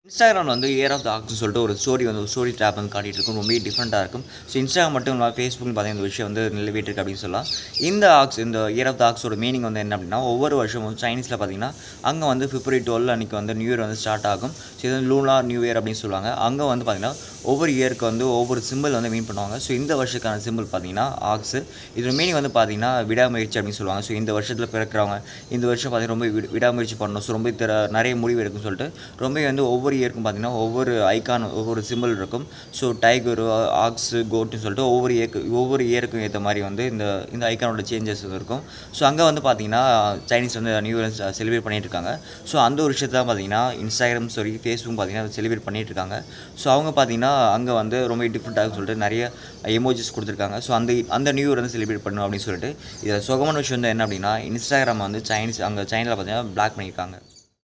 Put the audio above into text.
இன்ஸ்டாகிராமில் வந்து year of த ஆக்ஸ்னு சொல்லிட்டு ஒரு ஸ்டோரி வந்து ஒரு ஸ்டோரி டேப் வந்து காட்டிட்டு இருக்கும் ரொம்ப டிஃப்ரெண்ட்டாக இருக்கும் ஸோ இன்ஸ்டாகிராம் மட்டும் இல்லாமல் ஃபேஸ்புக் பார்த்தீங்கன்னா இந்த விஷயம் வந்து நிலவிட்டிருக்கு அப்படின்னு சொல்லலாம் இந்த ஆக்ஸ் இந்த இயர் ஆஃப் த ஆக்ஸோட மீனிங் வந்து என்ன அப்படின்னா ஒவ்வொரு வருஷமும் சைனீஸில் பார்த்தீங்கன்னா அங்கே வந்து பிப்ரவரி டுவெல் அன்றைக்கி வந்து நியூ இயர் வந்து ஸ்டார்ட் ஆகும் ஸோ இது வந்து லூனார் நியூ இயர் அப்படின்னு சொல்லுவாங்க அங்கே வந்து பார்த்தீங்கன்னா ஒவ்வொரு இயருக்கு வந்து ஒவ்வொரு சிம்பிள் வந்து மீன் பண்ணுவாங்க ஸோ இந்த வருஷத்துக்கான சிம்பிள் பார்த்தீங்கன்னா ஆக்ஸு இதோட மீனிங் வந்து பார்த்தீங்கன்னா விடாமுயற்சி அப்படின்னு சொல்லுவாங்க ஸோ இந்த வருஷத்தில் பிறக்கிறவங்க இந்த வருஷம் பார்த்தீங்கன்னா ரொம்ப விட- விடாமுயற்சி பண்ணணும் ஸோ ரொம்ப திற நிறைய முடிவு எடுக்கும்னு சொல்லிட்டு ரொம்ப வந்து ஒவ்வொரு இயருக்கும் பார்த்தீங்கன்னா ஒவ்வொரு ஐகான் ஒவ்வொரு சிம்பிள் இருக்கும் ஸோ டைகரு ஆக்ஸு கோட்டுன்னு சொல்லிட்டு ஒவ்வொரு இயருக்கு ஒவ்வொரு இயருக்கும் ஏற்ற மாதிரி வந்து இந்த இந்த ஐகானோட சேஞ்சஸ் இருக்கும் ஸோ அங்கே வந்து பார்த்தீங்கன்னா சைனீஸ் வந்து நியூ இயர் செலிப்ரேட் பண்ணிட்டு இருக்காங்க ஸோ அந்த ஒரு விஷயத்தை தான் பார்த்தீங்கன்னா இன்ஸ்டாகிராம் சரி ஃபேஸ்புக் பார்த்தீங்கன்னா செலிப்ரேட் பண்ணிட்டு இருக்காங்க ஸோ அவங்க பார்த்தீங்கன்னா அங்கே வந்து ரொம்ப டிஃப்ரெண்ட்டாக சொல்லிட்டு நிறைய எமோஜிஸ் கொடுத்துருக்காங்க ஸோ அந்த அந்த நியூ இயர் வந்து செலிப்ரேட் பண்ணணும் அப்படின்னு சொல்லிட்டு இதில் சுகமான விஷயம் வந்து என்ன அப்படின்னா இன்ஸ்டாகிராம் வந்து சைனீஸ் அங்கே சைனாவில் பார்த்தீங்கன்னா பிளாக் பண்ணியிருக்காங்க